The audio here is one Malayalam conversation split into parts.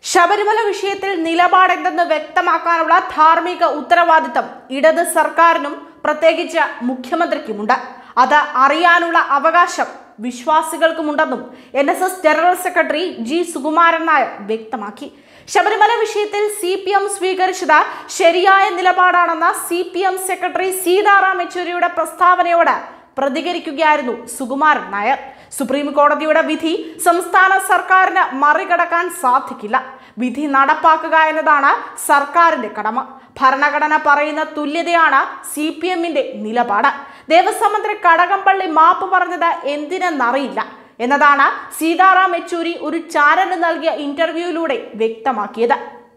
ശബരിമല വിഷയത്തിൽ നിലപാടെന്തെന്ന് വ്യക്തമാക്കാനുള്ള ധാർമ്മിക ഉത്തരവാദിത്തം ഇടത് സർക്കാരിനും പ്രത്യേകിച്ച് മുഖ്യമന്ത്രിക്കുമുണ്ട് അത് അറിയാനുള്ള അവകാശം വിശ്വാസികൾക്കുമുണ്ടെന്നും N S S general secretary G Sukumaran Nair വ്യക്തമാക്കി ശബരിമല വിഷയത്തിൽ സി പി എം സ്വീകരിച്ചത് ശരിയായ നിലപാടാണെന്ന C P M secretary Sitaram യെച്ചൂരിയുടെ പ്രസ്താവനയോട് പ്രതികരിക്കുകയായിരുന്നു സുകുമാരൻ നായർ സുപ്രീം കോടതിയുടെ വിധി സംസ്ഥാന സർക്കാരിന് മറികടക്കാൻ സാധിക്കില്ല വിധി നടപ്പാക്കുക എന്നതാണ് സർക്കാരിന്റെ കടമ ഭരണഘടന പറയുന്ന തുല്യതയാണ് സി പി എമ്മിന്റെ നിലപാട് ദേവസ്വം മന്ത്രി കടകംപള്ളി മാപ്പ് പറഞ്ഞത് എന്തിനെന്നറിയില്ല എന്നതാണ് സീതാറാം യെച്ചൂരി ഒരു ചാനലിന് നൽകിയ ഇന്റർവ്യൂവിലൂടെ വ്യക്തമാക്കിയത്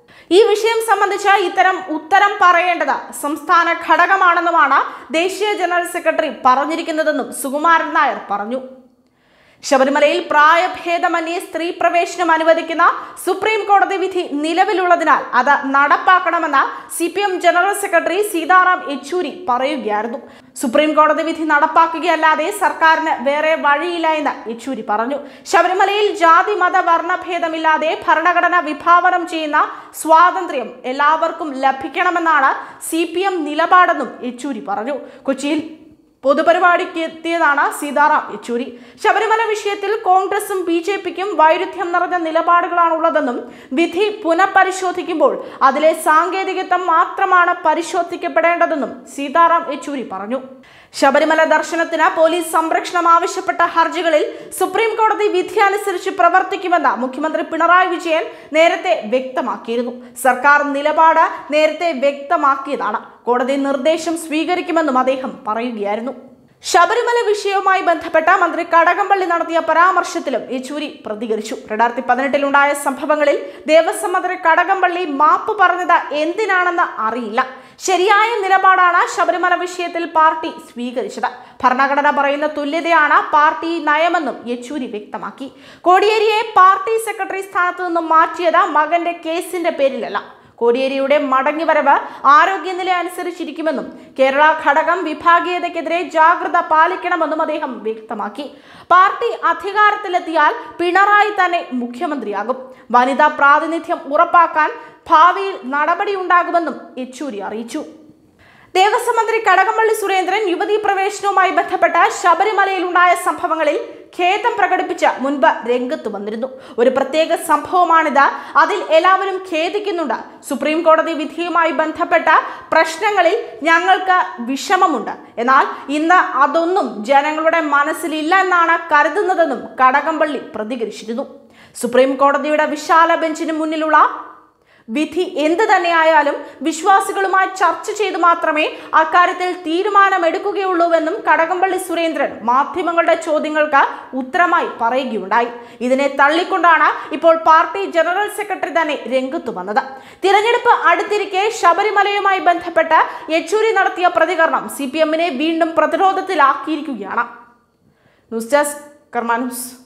ഈ വിഷയം സംബന്ധിച്ച് ഇത്തരം ഉത്തരം പറയേണ്ടത് സംസ്ഥാന ഘടകമാണെന്നുമാണ് ദേശീയ ജനറൽ സെക്രട്ടറി പറഞ്ഞിരിക്കുന്നതെന്നും സുകുമാരൻ നായർ പറഞ്ഞു ശബരിമലയിൽ പ്രായഭേദമന്യേ സ്ത്രീ പ്രവേശനം അനുവദിക്കുന്ന സുപ്രീം കോടതി വിധി നിലവിലുള്ളതിനാൽ അത് നടപ്പാക്കണമെന്ന് C P M general secretary Sitaram Yechury പറയുകയായിരുന്നു സുപ്രീം കോടതി വിധി നടപ്പാക്കുകയല്ലാതെ സർക്കാരിന് വേറെ വഴിയില്ല എന്ന് യെച്ചൂരി പറഞ്ഞു ശബരിമലയിൽ ജാതി മത വർണ്ണഭേദമില്ലാതെ ഭരണഘടന വിഭാവനം ചെയ്യുന്ന സ്വാതന്ത്ര്യം എല്ലാവർക്കും ലഭിക്കണമെന്നാണ് സി പി എം നിലപാടെന്നും യെച്ചൂരി പറഞ്ഞു കൊച്ചിയിൽ പൊതുപരിപാടിക്ക് എത്തിയതാണ് സീതാറാം യെച്ചൂരി ശബരിമല വിഷയത്തിൽ കോൺഗ്രസും ബി ജെ പിക്കും വൈരുദ്ധ്യം നിറഞ്ഞ നിലപാടുകളാണുള്ളതെന്നും വിധി പുനഃപരിശോധിക്കുമ്പോൾ അതിലെ സാങ്കേതികത്വം മാത്രമാണ് പരിശോധിക്കപ്പെടേണ്ടതെന്നും സീതാറാം യെച്ചൂരി പറഞ്ഞു ശബരിമല ദർശനത്തിന് പോലീസ് സംരക്ഷണം ആവശ്യപ്പെട്ട ഹർജികളിൽ സുപ്രീം കോടതി വിധി അനുസരിച്ച് പ്രവർത്തിക്കുമെന്ന് മുഖ്യമന്ത്രി പിണറായി വിജയൻ നേരത്തെ വ്യക്തമാക്കിയിരുന്നു സർക്കാർ നിലപാട് നേരത്തെ വ്യക്തമാക്കിയതാണ് കോടതി നിർദ്ദേശം സ്വീകരിക്കുമെന്നും അദ്ദേഹം പറയുകയായിരുന്നു ശബരിമല വിഷയവുമായി ബന്ധപ്പെട്ട മന്ത്രി കടകംപള്ളി നടത്തിയ പരാമർശത്തിലും യെച്ചൂരി പ്രതികരിച്ചു രണ്ടായിരത്തി പതിനെട്ടിലുണ്ടായ സംഭവങ്ങളിൽ ദേവസ്വം മന്ത്രി കടകംപള്ളി മാപ്പ് പറഞ്ഞത് എന്തിനാണെന്ന് അറിയില്ല ശരിയായ നിലപാടാണ് ശബരിമല വിഷയത്തിൽ പാർട്ടി സ്വീകരിച്ചത് ഭരണഘടന പറയുന്ന തുല്യതയാണ് പാർട്ടി നയമെന്നും യെച്ചൂരി വ്യക്തമാക്കി കോടിയേരിയെ പാർട്ടി സെക്രട്ടറി സ്ഥാനത്ത് നിന്നും മാറ്റിയത് മകന്റെ കേസിന്റെ പേരിലല്ല കോടിയേരിയുടെ മടങ്ങിവരവ് ആരോഗ്യനില അനുസരിച്ചിരിക്കുമെന്നും കേരള ഘടകം വിഭാഗീയതയ്ക്കെതിരെ ജാഗ്രത പാലിക്കണമെന്നും അദ്ദേഹം വ്യക്തമാക്കി പാർട്ടി അധികാരത്തിലെത്തിയാൽ പിണറായി തന്നെ മുഖ്യമന്ത്രിയാകും വനിതാ പ്രാതിനിധ്യം ഉറപ്പാക്കാൻ ഭാവിയിൽ നടപടിയുണ്ടാകുമെന്നും യെച്ചൂരി അറിയിച്ചു ദേവസ്വം മന്ത്രി കടകംപള്ളി സുരേന്ദ്രൻ യുവതീ പ്രവേശനവുമായി ബന്ധപ്പെട്ട ശബരിമലയിലുണ്ടായ സംഭവങ്ങളിൽ ഖേദം പ്രകടിപ്പിച്ച് മുൻപ് രംഗത്ത് വന്നിരുന്നു ഒരു പ്രത്യേക സംഭവമാണിത് അതിൽ എല്ലാവരും ഖേദിക്കുന്നുണ്ട് സുപ്രീം കോടതി വിധിയുമായി ബന്ധപ്പെട്ട പ്രശ്നങ്ങളിൽ ഞങ്ങൾക്ക് വിഷമമുണ്ട് എന്നാൽ ഇന്ന് അതൊന്നും ജനങ്ങളുടെ മനസ്സിലില്ല എന്നാണ് കരുതുന്നതെന്നും കടകംപള്ളി പ്രതികരിച്ചിരുന്നു സുപ്രീം കോടതിയുടെ വിശാല ബെഞ്ചിന് മുന്നിലുള്ള വിധി എന്ത് തന്നെയായാലും വിശ്വാസികളുമായി ചർച്ച ചെയ്ത് മാത്രമേ അക്കാര്യത്തിൽ തീരുമാനമെടുക്കുകയുള്ളൂവെന്നും കടകംപള്ളി സുരേന്ദ്രൻ മാധ്യമങ്ങളുടെ ചോദ്യങ്ങൾക്ക് ഉത്തരമായി പറയുകയുണ്ടായി ഇതിനെ തള്ളിക്കൊണ്ടാണ് ഇപ്പോൾ പാർട്ടി ജനറൽ സെക്രട്ടറി തന്നെ രംഗത്തു വന്നത് തിരഞ്ഞെടുപ്പ് അടുത്തിരിക്കെ ശബരിമലയുമായി ബന്ധപ്പെട്ട് യെച്ചൂരി നടത്തിയ പ്രതികരണം സി പി എമ്മിനെ വീണ്ടും പ്രതിരോധത്തിലാക്കിയിരിക്കുകയാണ് ന്യൂസ് ഡെസ്ക് കർമാ ന്യൂസ്